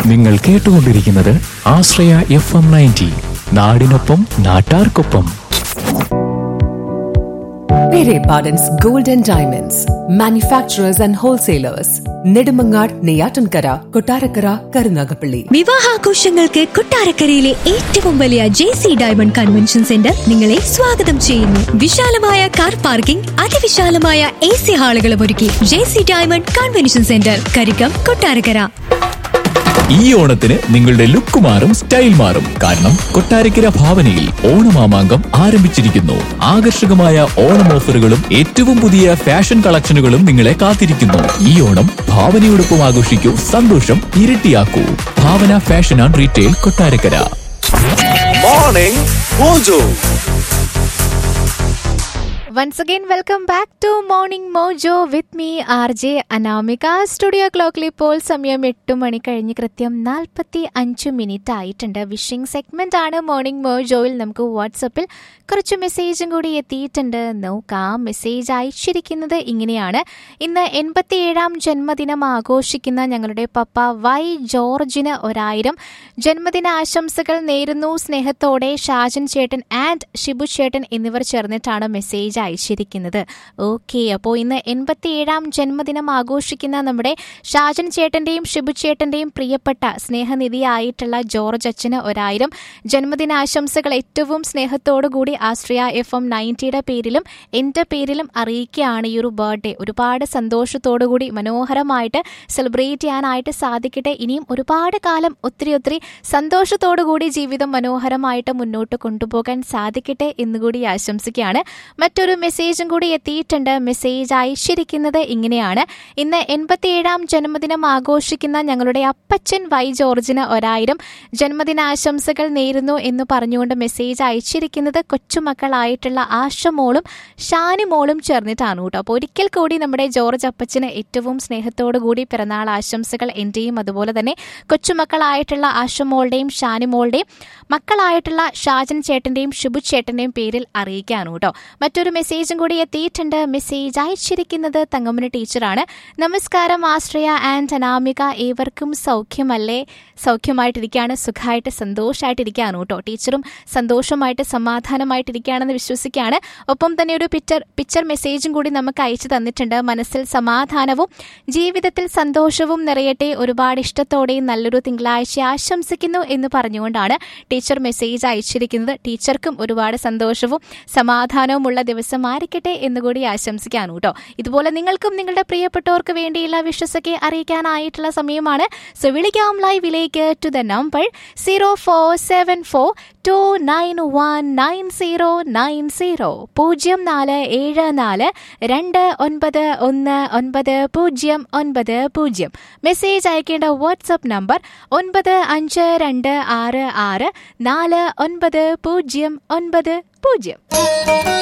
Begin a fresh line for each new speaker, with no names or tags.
നിങ്ങൾ കേട്ടുകൊണ്ടിരിക്കുന്നത് ആശ്രയ F M ninety നാടിനൊപ്പം നാട്ടാർക്കൊപ്പം
Pere Pardon's Gold and Diamonds, manufacturers and wholesalers, Nedumangad, Neyatankara, Kotarakara, Karunagapalli.
വിവാഹാഘോഷങ്ങൾക്ക് കൊട്ടാരക്കരയിലെ ഏറ്റവും വലിയ J C diamond convention centre നിങ്ങളെ സ്വാഗതം ചെയ്യുന്നു വിശാലമായ കാർ പാർക്കിംഗ് അതിവിശാലമായ എ സി ഹാളുകളും ഒരുക്കി J C diamond convention centre Karikkam Kottarakkara
ഈ ഓണത്തിന് നിങ്ങളുടെ ലുക്ക് മാറും സ്റ്റൈൽ മാറും കാരണം കൊട്ടാരക്കര ഭാവനയിൽ ഓണമാമാങ്കം ആരംഭിച്ചിരിക്കുന്നു ആകർഷകമായ ഓണം ഓഫറുകളും ഏറ്റവും പുതിയ ഫാഷൻ കളക്ഷനുകളും നിങ്ങളെ കാത്തിരിക്കുന്നു ഈ ഓണം ഭാവനയോടൊപ്പം ആഘോഷിക്കൂ സന്തോഷം ഇരട്ടിയാക്കൂ Bhavana fashion and retail Kottarakkara
Morning Mojo.
Once again welcome back to morning mojo with me R J Anamika studio ക്ലോക്കിൽ ഇപ്പോൾ സമയം എട്ട് മണി കഴിഞ്ഞ് കൃത്യം നാൽപ്പത്തി അഞ്ച് മിനിറ്റ് ആയിട്ടുണ്ട് വിഷിംഗ് സെഗ്മെന്റ് ആണ് മോർണിംഗ് മോജോയിൽ നമുക്ക് വാട്സപ്പിൽ കുറച്ച് മെസ്സേജും കൂടി എത്തിയിട്ടുണ്ട് നോക്കാം മെസ്സേജ് അയച്ചിരിക്കുന്നത് ഇങ്ങനെയാണ് ഇന്ന് എൺപത്തിയേഴാം ജന്മദിനം ആഘോഷിക്കുന്ന ഞങ്ങളുടെ പപ്പ വൈ ജോർജിന് ഒരായിരം ജന്മദിന ആശംസകൾ നേരുന്നു സ്നേഹത്തോടെ ഷാജൻ ചേട്ടൻ ആൻഡ് ഷിബു ചേട്ടൻ എന്നിവർ ചേർന്നിട്ടാണ് മെസ്സേജ് അയച്ചിരിക്കുന്നത് ഓക്കെ അപ്പോൾ ഇന്ന് എൺപത്തിയേഴാം ജന്മദിനം ആഘോഷിക്കുന്ന നമ്മുടെ ഷാജൻ ചേട്ടന്റെയും ഷിബു ചേട്ടന്റെയും പ്രിയപ്പെട്ട സ്നേഹനിധിയായിട്ടുള്ള ജോർജ് അച്ഛന് ഒരായിരം ജന്മദിനാശംസകൾ ഏറ്റവും സ്നേഹത്തോടു കൂടി ആശ്രയ എഫ് എം നയൻറ്റിയുടെ പേരിലും എൻ്റെ പേരിലും അറിയിക്കുകയാണ് ഈ ഒരു ബർത്ത്ഡേ ഒരുപാട് സന്തോഷത്തോടു കൂടി മനോഹരമായിട്ട് സെലിബ്രേറ്റ് ചെയ്യാനായിട്ട് സാധിക്കട്ടെ ഇനിയും ഒരുപാട് കാലം ഒത്തിരി ഒത്തിരി സന്തോഷത്തോടു കൂടി ജീവിതം മനോഹരമായിട്ട് മുന്നോട്ട് കൊണ്ടുപോകാൻ സാധിക്കട്ടെ എന്നുകൂടി ആശംസിക്കുകയാണ് മറ്റൊരു മെസ്സേജും കൂടി എത്തിയിട്ടുണ്ട് മെസ്സേജ് അയച്ചിരിക്കുന്നത് ഇങ്ങനെയാണ് ഇന്ന് എൺപത്തിയേഴാം ജന്മദിനം ആഘോഷിക്കുന്ന ഞങ്ങളുടെ അപ്പച്ചൻ വൈ ജോർജിന് ഒരായിരം ജന്മദിനാശംസകൾ നേരുന്നു എന്ന് പറഞ്ഞുകൊണ്ട് മെസ്സേജ് അയച്ചിരിക്കുന്നത് കൊച്ചുമക്കളായിട്ടുള്ള ആശമോളും ഷാനിമോളും ചേർന്നിട്ടാണ് കേട്ടോ അപ്പോൾ ഒരിക്കൽ കൂടി നമ്മുടെ ജോർജ് അപ്പച്ചന് ഏറ്റവും സ്നേഹത്തോടു കൂടി പിറന്നാൾ ആശംസകൾ എൻ്റെയും അതുപോലെ തന്നെ കൊച്ചുമക്കളായിട്ടുള്ള ആശമോളുടെയും ഷാനിമോളുടെയും മക്കളായിട്ടുള്ള ഷാജൻ ചേട്ടൻ്റെയും ഷിബു ചേട്ടൻ്റെയും പേരിൽ അറിയിക്കാണ് കേട്ടോ മറ്റൊരു മെസ്സേജും കൂടി എത്തിയിട്ടുണ്ട് മെസ്സേജ് അയച്ചിരിക്കുന്നത് തങ്കമ്മന ടീച്ചറാണ് നമസ്കാരം ആശ്രയ ആൻഡ് അനാമിക ഏവർക്കും സൗഖ്യമല്ലേ സൗഖ്യമായിട്ടിരിക്കുകയാണ് സുഖമായിട്ട് സന്തോഷമായിട്ടിരിക്കുകയാണ് കേട്ടോ ടീച്ചറും സന്തോഷമായിട്ട് സമാധാനമായിട്ടിരിക്കുകയാണെന്ന് വിശ്വസിക്കുകയാണ് ഒപ്പം തന്നെ ഒരു പിക്ചർ പിക്ചർ മെസ്സേജും കൂടി നമുക്ക് അയച്ചു തന്നിട്ടുണ്ട് മനസ്സിൽ സമാധാനവും ജീവിതത്തിൽ സന്തോഷവും നിറയട്ടെ ഒരുപാട് ഇഷ്ടത്തോടെയും നല്ലൊരു തിങ്കളാഴ്ച ആശംസിക്കുന്നു എന്ന് പറഞ്ഞുകൊണ്ടാണ് ടീച്ചർ മെസ്സേജ് അയച്ചിരിക്കുന്നത് ടീച്ചർക്കും ഒരുപാട് സന്തോഷവും സമാധാനവുമുള്ള ദിവസം ആയിരിക്കട്ടെ എന്നുകൂടി ആശംസിക്കാണ് കേട്ടോ ഇതുപോലെ നിങ്ങൾക്കും നിങ്ങളുടെ പ്രിയപ്പെട്ടവർക്ക് വേണ്ടിയുള്ള വിശ്വസൊക്കെ അറിയിക്കാനായിട്ടുള്ള സമയമാണ് സോ വിളിക്കാം ലൈവിലേക്ക് to the number zero four seven four two nine one nine zero nine zero പൂജ്യം നാല് ഏഴ് നാല് രണ്ട് ഒൻപത് ഒന്ന് ഒൻപത് പൂജ്യം ഒൻപത് പൂജ്യം മെസ്സേജ് അയക്കേണ്ട വാട്സപ്പ് നമ്പർ ഒൻപത് അഞ്ച് രണ്ട് ആറ് ആറ് നാല് ഒൻപത് പൂജ്യം ഒൻപത് പൂജ്യം